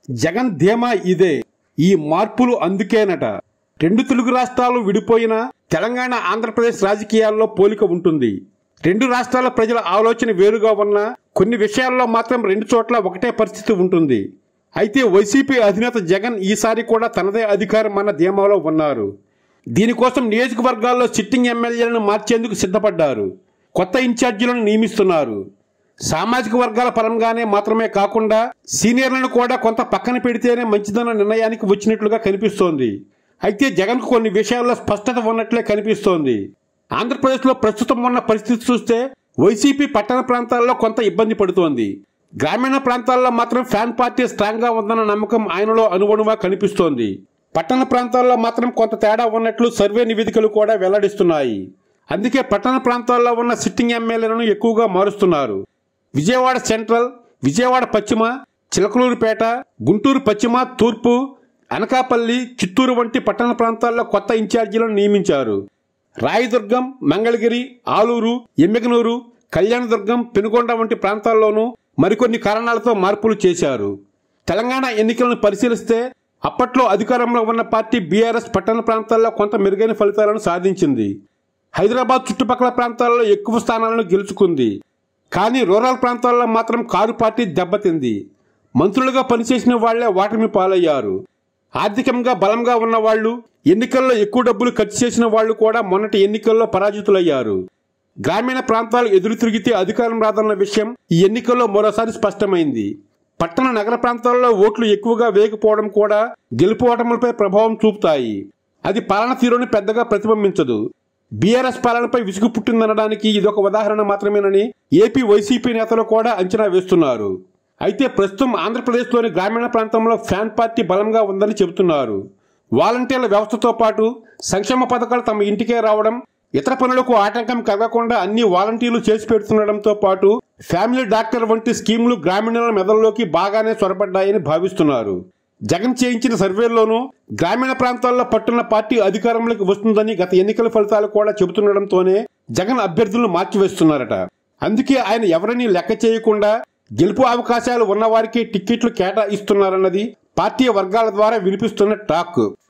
జగన్ ధీమా ఇదే ఈ మార్పులు అందుకేనట రెండు తెలుగు రాష్ట్రాలు విడిపోయినా తెలంగాణ ఆంధ్రప్రదేశ్ రాజకీయాల్లో పోలిక ఉంటుంది రెండు రాష్ట్రాల ప్రజల ఆలోచన వేరుగా ఉన్నా కొన్ని విషయాల్లో మాత్రం రెండు చోట్ల ఒకటే పరిస్థితి ఉంటుంది అయితే వైసీపీ అధినేత జగన్ ఈసారి కూడా తనదే అధికారం అన్న ధీమాలో ఉన్నారు దీనికోసం నియోజకవర్గాల్లో సిట్టింగ్ ఎమ్మెల్యేలను మార్చేందుకు సిద్ధపడ్డారు కొత్త ఇన్ఛార్జీలను నియమిస్తున్నారు సామాజిక వర్గాల పరంగానే మాత్రమే కాకుండా సీనియర్లను కూడా కొంత పక్కన పెడితేనే మంచిదన్న నిర్ణయానికి వచ్చినట్లుగా కనిపిస్తోంది అయితే జగన్కు కొన్ని విషయాల్లో స్పష్టత ఉన్నట్లే కనిపిస్తోంది ఆంధ్రప్రదేశ్లో ప్రస్తుతం ఉన్న పరిస్థితి చూస్తే వైసీపీ పట్టణ ప్రాంతాల్లో కొంత ఇబ్బంది పడుతోంది గ్రామీణ ప్రాంతాల్లో మాత్రం ఫ్యాన్ పార్టీ స్ట్రాంగ్ గా ఉందన్న నమ్మకం ఆయనలో అనుగుణంగా కనిపిస్తోంది పట్టణ ప్రాంతాల్లో మాత్రం కొంత తేడా ఉన్నట్లు సర్వే నివేదికలు కూడా వెల్లడిస్తున్నాయి అందుకే పట్టణ ప్రాంతాల్లో ఉన్న సిట్టింగ్ ఎమ్మెల్యేలను ఎక్కువగా మారుస్తున్నారు విజయవాడ సెంట్రల్ విజయవాడ పశ్చిమ చిలకలూరుపేట గుంటూరు పశ్చిమ తూర్పు అనకాపల్లి చిత్తూరు వంటి పట్టణ ప్రాంతాల్లో కొత్త ఇన్ఛార్జీలను నియమించారు రాయదుర్గం మంగళగిరి ఆలూరు ఎమ్మిగనూరు కళ్యాణదుర్గం పెనుగొండ వంటి ప్రాంతాల్లోనూ మరికొన్ని కారణాలతో మార్పులు చేశారు తెలంగాణ ఎన్నికలను పరిశీలిస్తే అప్పట్లో అధికారంలో ఉన్న పార్టీ బీఆర్ఎస్ పట్టణ ప్రాంతాల్లో కొంత మెరుగైన ఫలితాలను సాధించింది హైదరాబాద్ చుట్టుపక్కల ప్రాంతాల్లో ఎక్కువ స్థానాలను గెలుచుకుంది కానీ రూరల్ ప్రాంతాల్లో మాత్రం కారు పార్టీ దెబ్బతింది మంత్రులుగా పనిచేసిన వాళ్లే ఓటమి పాలయ్యారు ఆర్థికంగా బలంగా ఉన్న వాళ్ళు ఎన్నికల్లో ఎక్కువ డబ్బులు ఖర్చు చేసిన వాళ్ళు కూడా మొన్నటి ఎన్నికల్లో పరాజితులయ్యారు గ్రామీణ ప్రాంతాలు ఎదురు తిరిగితే అధికారం రాదన్న విషయం ఈ ఎన్నికల్లో మరోసారి స్పష్టమైంది పట్టణ నగర ప్రాంతాల్లో ఓట్లు ఎక్కువగా వేయకపోవడం కూడా గెలుపు ఓటములపై ప్రభావం చూపుతాయి అది పాలన తీరుని పెద్దగా ప్రతిబింబించదు బీఆర్ఎస్ పాలనపై విసుగు పుట్టిందనడానికి ఇదొక ఉదాహరణ మాత్రమేనని ఏపీ వైసీపీ నేతలు కూడా అంచనా వేస్తున్నారు అయితే ప్రస్తుతం ఆంధ్రప్రదేశ్లోని గ్రామీణ ప్రాంతంలో ఫ్యాన్ పార్టీ బలంగా ఉందని చెబుతున్నారు వాలంటీర్ల వ్యవస్థతో పాటు సంక్షేమ పథకాలు తమ ఇంటికే రావడం ఇతర పనులకు ఆటంకం కలగకుండా అన్ని వాలంటీర్లు చేసి పెడుతుండడంతో పాటు ఫ్యామిలీ డాక్టర్ వంటి స్కీములు గ్రామీణుల మెదడులోకి బాగానే చొరబడ్డాయని భావిస్తున్నారు జగన్ చేయించిన సర్వేల్లోనూ గ్రామీణ ప్రాంతాల్లో పట్టున్న పార్టీ అధికారంలోకి వస్తుందని గత ఎన్నికల ఫలితాలు కూడా చెబుతుండడంతోనే జగన్ అభ్యర్థులను మార్చివేస్తున్నారట అందుకే ఆయన ఎవరిని లెక్క చేయకుండా గెలుపు అవకాశాలు ఉన్నవారికి టిక్కెట్లు కేటాయిస్తున్నారన్నది పార్టీ వర్గాల ద్వారా వినిపిస్తున్న టాక్